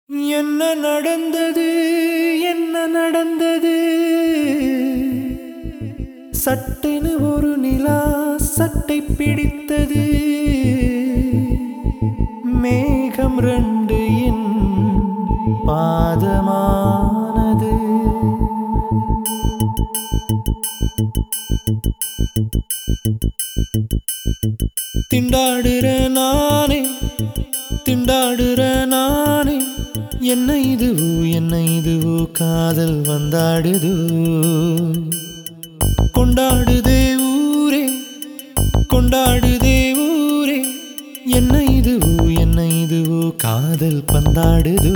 என்ன நடந்தது என்ன நடந்தது சட்டென ஒரு நிலா சட்டை பிடித்தது மேகம் ரெண்டு என் பாதமானது திண்டாடுற நானே திண்டாடுற நானே என்ன இதுவோ என்ன இதுவோ காதல் வந்தாடுதோ கொண்டாடுதே ஊரே கொண்டாடுதே ஊரே என்ன இதுவோ என்ன இதுவோ காதல் பந்தாடுதோ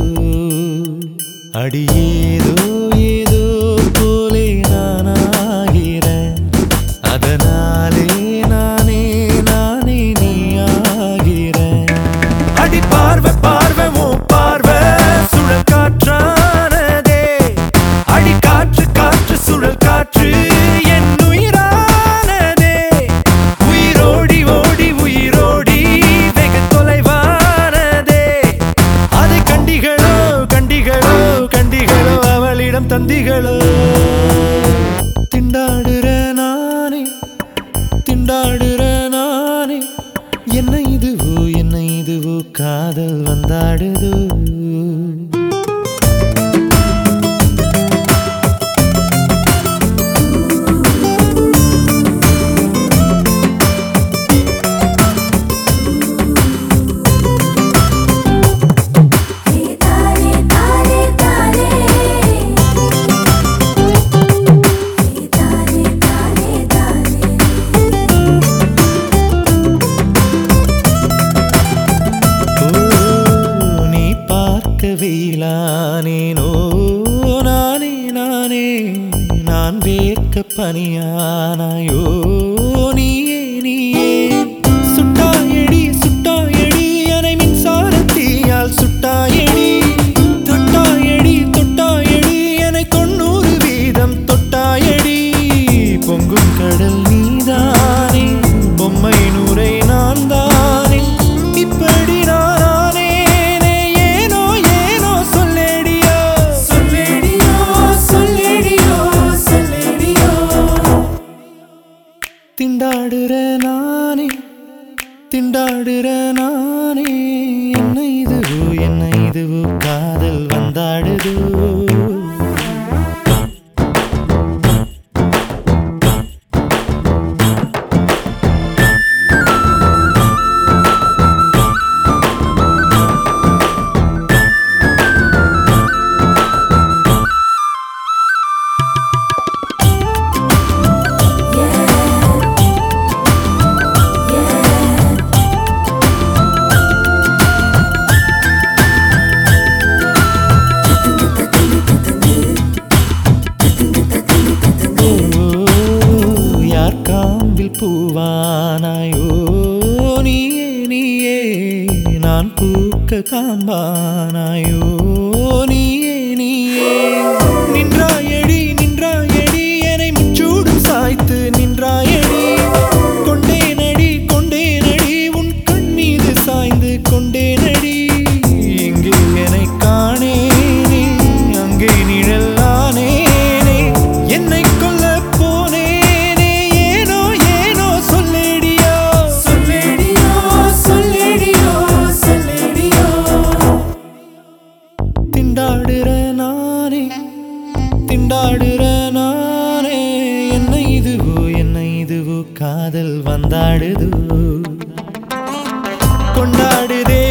அடியேதோ ஏதோ போலே நானாகிறேன் அதனாலே நானே நானே நீ ஆகிறேன் அடி பார்வை பார்வை ஓ பார்வை சுழல் காற்றானதே அடி காற்று காற்று சுழல் காற்று என் உயிரானதே உயிரோடி ஓடி உயிரோடி வெக தொலைவானதே அதை கண்டிகளோ கண்டிகளோ கண்டிகளோ அவளிடம் தந்திகளோ திண்டாடுற நானே திண்டாடுற நானே என்ன இதுவோ என்ன இதுவோ காதல் வந்தாடுதோ தாரே தாரே தாரே தாரே தாரே தாரே ஓ, நீ பார்க்க வெயிலானேனோ நானே நானே நான் வேர்க்க பனியானாயோ நீயே நீயே சுட்டாயடி சுட்டாயடி அனை மின்சாரத்தீயால் சுட்டாயடி தொட்டாயடி தொட்டாயடி எனை தொண்ணூறு வீதம் தொட்டாயடி பொங்கும் கடல் நீதானே பொம்மை நூரை நான் தானே இப்படி நானேனே ஏனோ ஏனோ சொல்லடியோ சொல்லடியோ சொல்லடியோ சொல்லடியோ திண்டாடுற நானே திண்டாடுற நானே என்ன இதுவோ என்ன இதுவோ காதல் வந்தாடுதோ ஓ, யார் காம்பில் பூவானாயோ நீயே நீயே நான் பூக்க காம்பானாயோ நீயே நீயே நின்றாயடி நின்றாயடி என்னை முச்சூடும் சாய்த்து நின்றாயடி கொண்டேனடி கொண்டேனடி உன் கண் மீது சாய்ந்து கொண்டேனடி இங்கே என்னை காணேனே அங்கே நிழலானேனே என்னை கொல்ல போனேனே ஏனோ ஏனோ சொல்லடியோ சொல்லடியோ சொல்லடியோ சொல்லடியோ திண்டாடுற நானே திண்டாடுற நானே என்ன இதுவோ என்ன இதுவோ காதல் வந்தாடுதோ கொண்டாடுதே